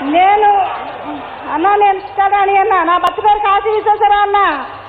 నేను అన్నా నేను ఇస్తానని అన్న నా భర్త పేరు కాశీ విశ్వేశ్వర అన్న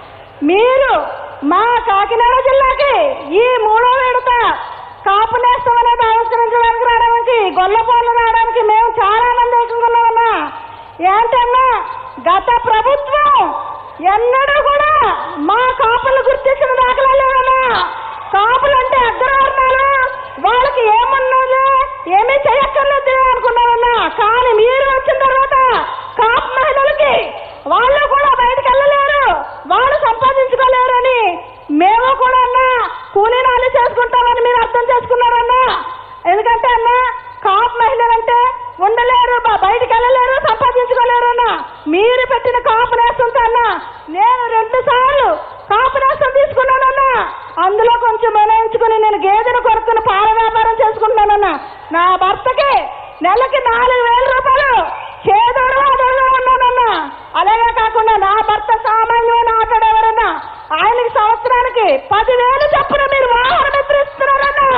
మీరు మా కాకినాడ జిల్లాకి ఈ మూడో విడత కాపు నేస్తం అనేది ఆవిష్కరించడానికి రావడానికి గొల్లపోర్లు రావడానికి మేము చాలా మంది ఏకంగా ఏంటన్నా గత ప్రభుత్వం ఎన్నడూ కూడా మా కాపులు గుర్తించిన దాఖలాలు లేవన్నా కాపులు అంటే అగ్రవర్ణాలు వాళ్ళకి ఏమన్నది ఏమీ చేయక్కర్లేదు అనుకున్నామన్నా కానీ మీరు వచ్చిన తర్వాత కాపు మహిళలకి వాళ్ళు కూడా బయటకు వెళ్ళలేరు వాళ్ళు సంపాదించుకోలేరని మేము కూడా అన్నా కూలీ నాలి చేసుకుంటామని మీరు అర్థం చేసుకున్నారన్నా ఎందుకంటే అన్న కాపు మహిళలంటే ఉండలేరు బ- బయటికి వెళ్ళలేరు సంపాదించుకోలేరు అన్న మీరు పెట్టిన కాపు నేస్తంతో అన్న నేను రెండు సార్లు కాపు నేస్తం తీసుకున్నానన్నా అందులో కొంచెం వినయించుకుని నేను గేదెను కొనుక్కుని పాల వ్యాపారం చేసుకుంటున్నానన్నా నా భర్తకి నెలకి నాలుగు వేల రూపాయలు చేదోడు వాదోడుగా ఉన్నానన్నా అలాగే కాకుండా నా భర్త సామాన్యమైన ఆటోడు ఎవరన్నా ఆయనకి సంవత్సరానికి పదివేలు చొప్పున మీరు వాహనం ఎత్తిస్తున్నారన్నా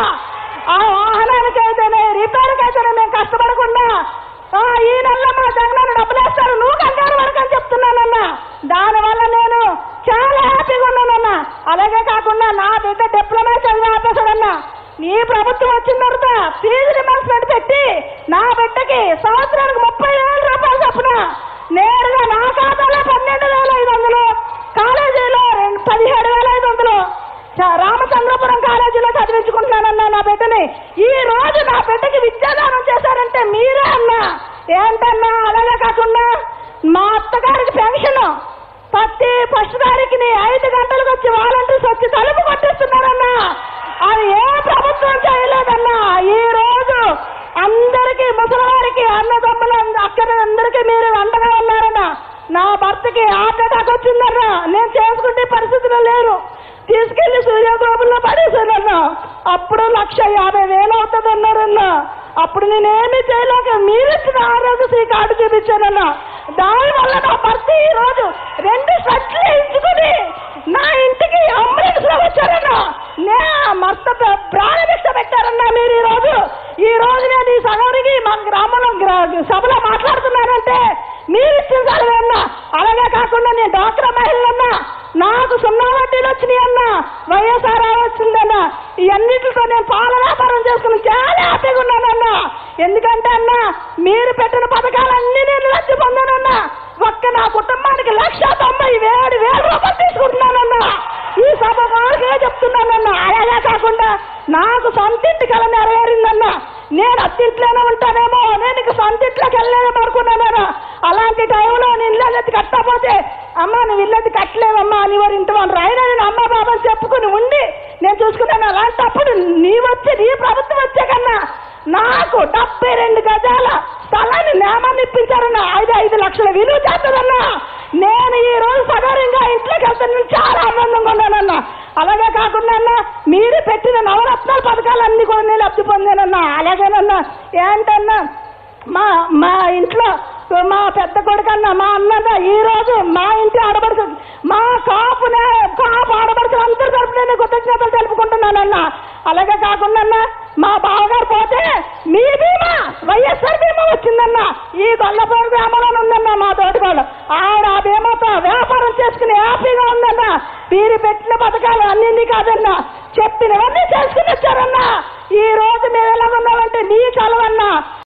ఆ వాహనానికి అయితేనే రిపేర్కి అయితేనే మేము కష్టపడకుండా ఆ, ఈ నెలలో మా జగన్ డబ్బులు వేస్తారు నువ్వు కంగారు వరకు అని చెప్తున్నానన్నా దానివల్ల నేను చాలా హ్యాపీగా ఉన్నానన్నా అలాగే కాకుండా నా బిడ్డ డిప్లొమా చదివి ఆపేశాడన్నా నీ ప్రభుత్వం వచ్చిన తర్వాత ఫీజు రిమర్స్మెంట్ పెట్టి నా బిడ్డకి సంవత్సరానికి ముప్పై వేల రూపాయలు చొప్పున నేరుగా నా ఖాతాలో పన్నెండు వేల ఐదు వందలు కాలేజీలో రెండు పదిహేడు వేల ఐదు వందలు చ- రామచంద్రపురం కాలేజీలో చదివించుకుంటున్నానన్నా నా బిడ్డని ఈ రోజు నా బిడ్డకి విద్యాదానం చేశారంటే మీరే అన్నా ఏంటన్నా అలాగే కాకుండా మా అత్తగారికి పెన్షన్ ప్రతి ఫస్ట్ తారీఖుని ఐదు గంటలకు వచ్చి వాలంటీర్స్ వచ్చి తలుపు కొట్టిస్తున్నారన్నా అది ఏ ప్రభుత్వం చేయలేదన్నా ఈ రోజు అందరికీ ముసలివారికి అన్నదమ్ములు అక్కడ అందరికీ మీరు అండగా ఉన్నారన్నా నా భర్తకి హార్ట్ అటాక్ వచ్చిందన్నా నేను చేసుకుంటే పరిస్థితిలో లేరు తీసుకెళ్లి సూర్యబాబులో పడేశానన్నా అప్పుడు లక్ష యాభై వేలు అవుతుంది అన్నారన్నా అప్పుడు నేనేమీ చేయలేక మీరిచ్చిన ఆరోగ్యశ్రీ కార్డు చూపించానన్నా దానివల్ల నా భర్త ఈ రోజు రెండు షర్ట్లు ఎంచుకుని నా ఇంటికి అంబులెన్స్ లో వచ్చారన్నా నే మర్త ప్రాణభిక్ష పెట్టారన్నా మీరు ఈ రోజు ఈ రోజు నేను ఈ సగరికి మా గ్రామంలో గ్రా- సభలో మాట్లాడుతున్నానంటే మీరు ఇచ్చిన చదివన్నా అలాగే కాకుండా నేను డాక్టర్ మహిళలన్నా నాకు సున్నా వడ్డీలు వచ్చినాయి అన్నా వైఎస్ఆర్ వచ్చిందన్నా ఇవన్నిటితో నేను పాల వ్యాపారం చేసుకుని చాలా హ్యాపీగా ఉన్నానన్నా ఎందుకంటే అన్నా మీరు పెట్టిన పథకాలన్నీ నేను లబ్ధి పొందానన్నా ఒక్క నా కుటుంబానికి లక్ష తొంభై వేడు వేల రూపాయలు తీసుకుంటున్నానన్నా ఈ సభ వారికే చెప్తున్నానన్నా అలాగే కాకుండా నాకు సొంతింటి కల నెరవేరిందన్నా నేను అత్తింట్లోనే ఉంటానేమో నేను ఇక సొంతింట్లోకి వెళ్ళలేమో అనుకున్నానన్నా అలాంటి టైంలో నేను ఇల్లది కట్టకపోతే అమ్మ నువ్వు ఇల్లది కట్టలేవమ్మా నీ వారి ఇంటి వాళ్ళు రాయినా నేను అమ్మ బాబా చెప్పుకుని ఉండి నేను చూసుకున్నాను అలాంటప్పుడు నీ వచ్చి నీ ప్రభుత్వం వచ్చే కన్నా నాకు డెబ్బై రెండు గజాల స్థలాన్ని నేమాన్ని ఇప్పించారన్న ఐదు ఐదు లక్షల విలువ చేస్తుందన్నా నేను ఈ రోజు సగరంగా ఇంట్లోకి వెళ్తాను చాలా ఆనందంగా ఉన్నానన్నా అలాగే కాకుండా అన్న మీరు పెట్టిన నవరత్నాల పథకాలన్నీ కూడా నేను లబ్ధి పొందానన్నా అలాగేనన్నా ఏంటన్నా మా మా ఇంట్లో మా పెద్ద కొడుకన్నా మా అన్నదా ఈ రోజు మా ఇంటి ఆడబడుచు మా కాపునే కాపు ఆడబడుచు అందరి తరపున నేను కృతజ్ఞతలు తెలుపుకుంటున్నానన్నా అలాగే కాకుండా అన్న, మా బావగారు పోతే మీ బీమా వైఎస్ఆర్ బీమా వచ్చిందన్న ఈ గొల్లపూడి గ్రామంలో ఉందన్న మా తోటికోళ్ళు ఆవిడ ఆ బీమాతో వ్యాపారం చేసుకుని హ్యాపీగా ఉందన్న మీరు పెట్టిన పథకాలు అన్ని కాదన్నా చెప్పినవన్నీ చేసుకుని వచ్చారన్నా ఈ రోజు మేము ఎలా ఉన్నామంటే నీ చలవన్నా